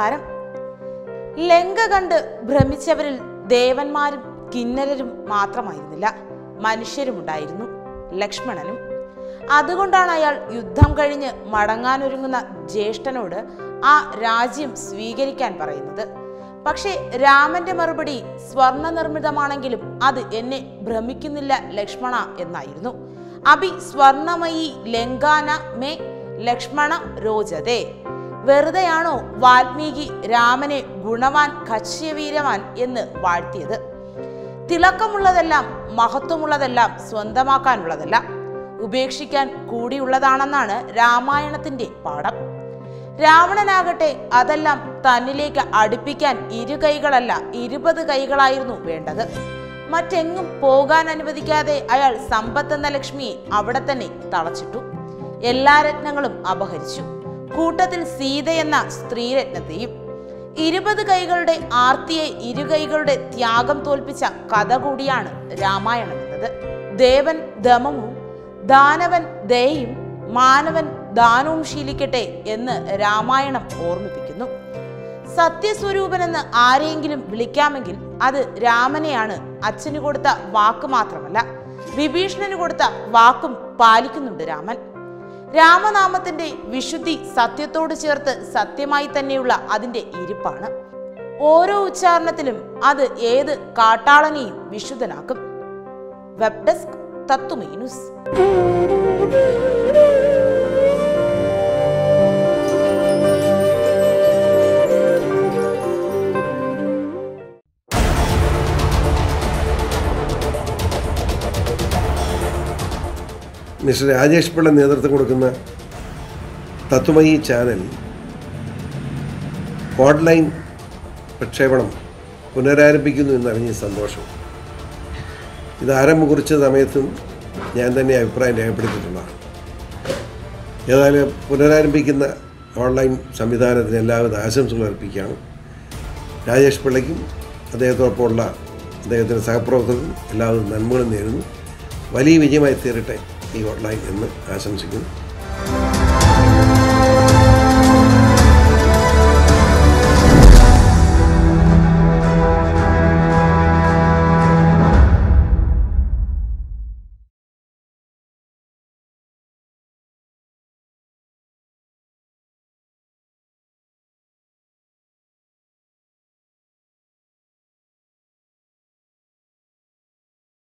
നമസ്കാരം ലങ്ക കണ്ട് ഭ്രമിച്ചവരിൽ ദേവന്മാരും കിന്നരരും മാത്രമായിരുന്നില്ല മനുഷ്യരുമുണ്ടായിരുന്നു ലക്ഷ്മണനും അതുകൊണ്ടാണ് അയാൾ യുദ്ധം കഴിഞ്ഞ് മടങ്ങാനൊരുങ്ങുന്ന ജ്യേഷ്ഠനോട് ആ രാജ്യം സ്വീകരിക്കാൻ പറയുന്നത് പക്ഷേ രാമന്റെ മറുപടി സ്വർണ്ണ നിർമ്മിതമാണെങ്കിലും അത് എന്നെ ഭ്രമിക്കുന്നില്ല ലക്ഷ്മണ എന്നായിരുന്നു അഭി സ്വർണമയി ലങ്കാന മേ ലക്ഷ്മണ രോചതേ വെറുതെയാണോ വാൽമീകി രാമനെ ഗുണവാൻ കക്ഷ്യവീരവാൻ എന്ന് വാഴ്ത്തിയത് തിളക്കമുള്ളതെല്ലാം മഹത്വമുള്ളതെല്ലാം സ്വന്തമാക്കാനുള്ളതല്ല ഉപേക്ഷിക്കാൻ കൂടിയുള്ളതാണെന്നാണ് രാമായണത്തിന്റെ പാഠം രാവണനാകട്ടെ അതെല്ലാം തന്നിലേക്ക് അടുപ്പിക്കാൻ ഇരു കൈകളല്ല ഇരുപത് കൈകളായിരുന്നു വേണ്ടത് മറ്റെങ്ങും പോകാൻ അനുവദിക്കാതെ അയാൾ സമ്പത്തെന്ന ലക്ഷ്മിയെ അവിടെ തന്നെ തളച്ചിട്ടു എല്ലാ രത്നങ്ങളും അപഹരിച്ചു കൂട്ടത്തിൽ സീതയെന്ന സ്ത്രീരത്നത്തെയും ഇരുപത് കൈകളുടെ ആർത്തിയെ ഇരു കൈകളുടെ ത്യാഗം തോൽപ്പിച്ച കഥ കൂടിയാണ് രാമായണം എന്നത് ദേവൻ ദമവും ദാനവൻ ദയയും മാനവൻ ദാനവും ശീലിക്കട്ടെ എന്ന് രാമായണം ഓർമ്മിപ്പിക്കുന്നു സത്യസ്വരൂപനെന്ന് ആരെയെങ്കിലും വിളിക്കാമെങ്കിൽ അത് രാമനെയാണ് അച്ഛന് കൊടുത്ത വാക്ക് മാത്രമല്ല വിഭീഷണന് കൊടുത്ത വാക്കും പാലിക്കുന്നുണ്ട് രാമൻ രാമനാമത്തിന്റെ വിശുദ്ധി സത്യത്തോട് ചേർത്ത് സത്യമായി തന്നെയുള്ള അതിന്റെ ഇരിപ്പാണ് ഓരോ ഉച്ചാരണത്തിലും അത് ഏത് കാട്ടാളനെയും വിശുദ്ധനാക്കും web desk Tattvamayi news mister Rajesh Pillai നേതൃത്വം കൊടുക്കുന്ന തത്വമയി ചാനൽ ഓൺലൈൻ പ്രക്ഷേപണം പുനരാരംഭിക്കുന്നു എന്നറിഞ്ഞ സന്തോഷം ഇത് ആരംഭം കുറിച്ച സമയത്തും ഞാൻ തന്നെ അഭിപ്രായം രേഖപ്പെടുത്തിയിട്ടുള്ളതാണ് ഏതായാലും പുനരാരംഭിക്കുന്ന ഓൺലൈൻ സംവിധാനത്തിന് എല്ലാവിധ ആശംസകൾ അർപ്പിക്കുകയാണ് രാജേഷ് പിള്ളയ്ക്കും അദ്ദേഹത്തോടൊപ്പമുള്ള അദ്ദേഹത്തിൻ്റെ സഹപ്രവർത്തകർക്കും എല്ലാവിധ നന്മകളും നേരുന്നു വലിയ വിജയമായി തീരട്ടെ ഈ ഓൺലൈൻ എന്ന് ആശംസിക്കുന്നു